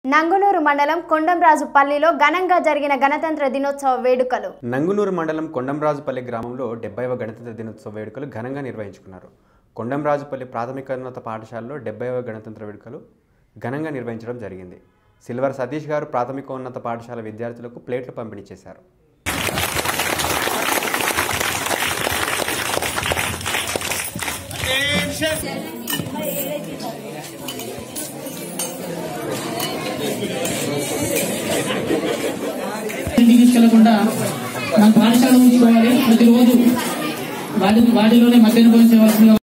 నంగునూరు మండలం కొండంరాజు పల్లిలో ఘనంగా జరిగిన గణతంత్ర దినోత్సవ వేడుకలు నంగునూరు మండలం కొండంరాజుపల్లి గ్రామంలో డెబ్బైవ గణతంత్ర దినోత్సవ వేడుకలు ఘనంగా నిర్వహించుకున్నారు కొండంరాజుపల్లి ప్రాథమికోన్నత పాఠశాలలో డెబ్బైవ గణతంత్ర వేడుకలు ఘనంగా నిర్వహించడం జరిగింది సిల్వర్ సతీష్ గారు ప్రాథమికోన్నత పాఠశాల విద్యార్థులకు ప్లేట్లు పంపిణీ చేశారు ఇంటికి తీసుకెళ్లకుండా మన పాఠశాల ఉంచుకోవాలి ప్రతిరోజు వాటి వాటిలోనే మధ్యాహ్నం భోజనం చేయవలసిందిగా